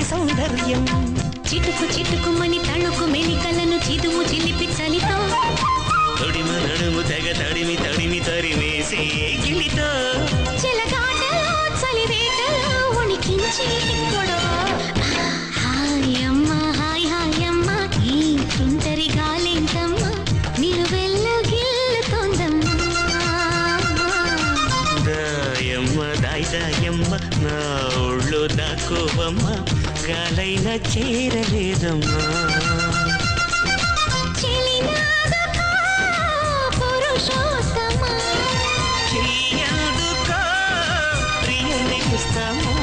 సౌందర్యం చిటుకు చిటుకుమని తళుకు మెలికలను చిదుము చిలిపి చలితో తొడిమ నడుము తెగ తడిమి తడిమి తరిమేసే గిలితో చిలగాటలో చలివేటలో ఉణికించి గొడవ హాయ్ అమ్మ హాయ్ హాయ్ అమ్మ ఈ తుంటరి గాలేంటమ్మ నిలువెల్ల గిల్లుతోందమ్మా దాయమ్మ దాయ్ దాయమ్మ నా ఒళ్ళు దాకోవమ్మ గాలైనా చేరలేదమ్మా చెలినాదుకో పురుషోత్తమా చెయ్యందుకో ప్రియ నేస్తమా